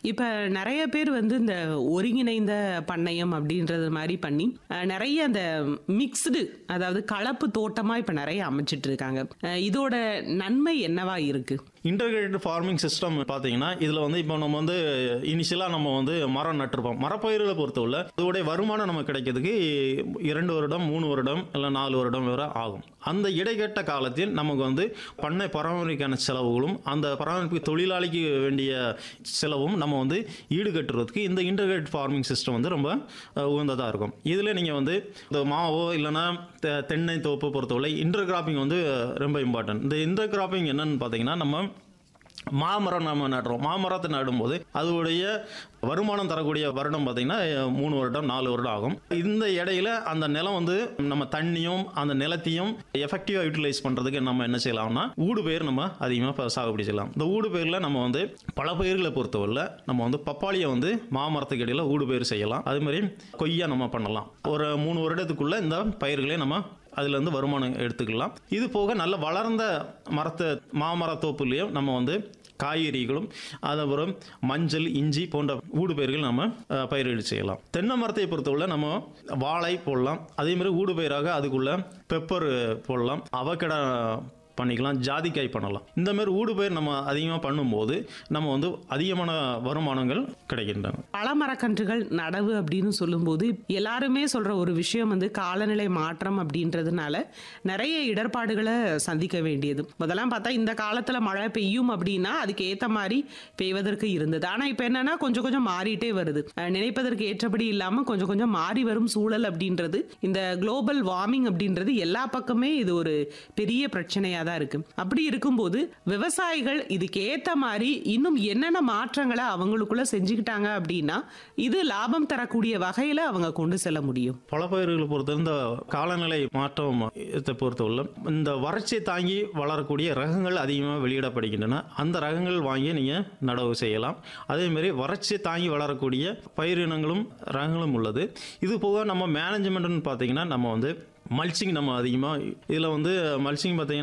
இப்ப நெறைய பேர் வந்து இந்த ஒருங்கிணைந்த பண்ணையம் அப்படின்றது மாரி பண்ணி, அ நெறைய அந்த மிக்ஸ்டு அதாவது கலப்பு தோட்டமா இப்ப நெறைய அமைச்சிட்டு இருக்காங்க. அ இதோட நன்மை என்னவா இருக்கு? இன்டகிரேட்டட் ஃபார்மிங் சிஸ்டம் பார்த்தீங்கன்னா, இதில வந்து இப்போ நம்ம வந்து இனிஷியலா நம்ம வந்து மரம் நட்டுருப்போம். மரப்பயிர்கள பொறுத்தவரை அதோடைய வருமானம் நமக்கு கிடைக்கிறதுக்கு 2 வருடம், 3 வருடம், இல்ல 4 வருடம் வரை ஆகும். அந்த இடைப்பட்ட காலத்தில் நமக்கு வந்து பண்ணை பராமரிப்புக்கான செலவுகளும், அந்த பராமரிப்பு தொழிலாளிக்கு வேண்டிய செலவும் நம்ம வந்து ஈடுகட்டுறதுக்கு இந்த இன்டகிரேட்டட் ஃபார்மிங் சிஸ்டம் வந்து ரொம்ப அ உகந்ததா இருக்கும். இதில நீங்க வந்து இந்த மாவோ இல்லன்னா தெ தென்னை தோப்பு பொறுத்தவரை இன்டர் கிராப்பிங் வந்து ரொம்ப இம்பார்ட்டன்ட். இந்த இன்டர் கிராப்பிங் என்னன்னு பார்த்தீங்கன்னா, நம்ம மாமரம் நம்ம நடுறோம். மாமரத்த நடும்போது அதோடைய வருமானம் தரக்கூடிய வருடம் பார்த்தீங்கன்னா, 3 வருடம், 4 வருடம் ஆகும். இந்த இடையில அந்த நிலம் வந்து நம்ம தண்ணியும், அந்த நிலத்தையும் எஃபெக்டிவா யூட்டிலைஸ் பண்றதுக்கு நம்ம என்ன செய்யலாம்னா, ஊடுபயிர் நம்ம அதிகமா ப சாகுபடி செய்யலாம். இந்த ஊடுபயிர்ல நம்ம வந்து பல பயிர்கள பொறுத்தவரையில நம்ம வந்து பப்பாளிய வந்து மாமரத்துக்கு இடையில ஊடுபயிர் செய்யலாம். அதே மாரி கொய்யா நம்ம பண்ணலாம். ஒரு 3 வருடத்துக்குள்ள இந்த பயிர்களே நம்ம அதிலிருந்து வருமானம் எடுத்துக்கலாம். இது போக நல்ல வளர்ந்த மரத்த மாமர தோப்புலயும் நம்ம வந்து காய்கறிகளும், அதுக்கப்புறம் மஞ்சள், இஞ்சி போன்ற ஊடுபயிர்கள் நம்ம அ பயிரிடு செய்யலாம். தென்னை மரத்தை பொறுத்தவரை நம்ம வாழை போடலாம். அதே மாரி ஊடுபயிராக அதுக்குள்ள பெப்பர் போடலாம். அவகேடோ பண்ணிக்கலாம். ஜாதிக்காய் பண்ணலாம். இந்த மாரி ஊடுபயிர் நம்ம அதிகமா பண்ணும்போது, நம்ம வந்து அதிகமான வருமானங்கள் கிடைக்கின்றன. பழமரக்கன்றுகள் நடவு அப்படின்னு சொல்லும்போது, எல்லாருமே சொல்ற ஒரு விஷயம் வந்து காலநிலை மாற்றம் அப்படின்றதுனால நெறைய இடர்பாடுகள சந்திக்க வேண்டியது. முதல்லாம் பார்த்தா இந்த காலத்துல மழை பெய்யும் அப்படின்னா, அதுக்கு ஏத்த மாரி பெய்வதற்கு இருந்தது. ஆனா இப்ப என்னன்னா கொஞ்சம் கொஞ்சம் மாறிட்டே வருது. அ நினைப்பதற்கு ஏற்றபடி இல்லாம கொஞ்சம் கொஞ்சம் மாறி வரும் சூழல் அப்படின்றது, இந்த குளோபல் வார்மிங் அப்படின்றது எல்லா பக்கமே இது ஒரு பெரிய பிரச்சனையா தான் இருக்கு. அப்படி இருக்கும்போது விவசாயிகள் இதுக்கு ஏத்த மாரி இன்னும் என்னென்ன மாற்றங்கள அவங்களுக்குள்ள செஞ்சுக்கிட்டாங்க அப்படின்னா, இது லாபம் தரக்கூடிய வகையில அவங்க கொண்டு செல்ல முடியும்? பழப்பயிர்கள பொறுத்தவரை இந்த காலநிலை மாற்றம் இத பொறுத்தவரையில இந்த வறட்சியை தாங்கி வளரக்கூடிய ரகங்கள் அதிகமா வெளியிடப்படுகின்றன. அந்த ரகங்கள் வாங்கி நீங்க நடவு செய்யலாம். அதே மாரி வறட்சியை தாங்கி வளரக்கூடிய பயிரினங்களும், ரகங்களும் உள்ளது. இது போக நம்ம மேனேஜ்மென்ட்ன்னு பார்த்தீங்கன்னா, நம்ம வந்து மல்ச்சிங் நம்ம அதிகமா இதில வந்து மல்ச்சிங் பார்த்தீங்கன்னா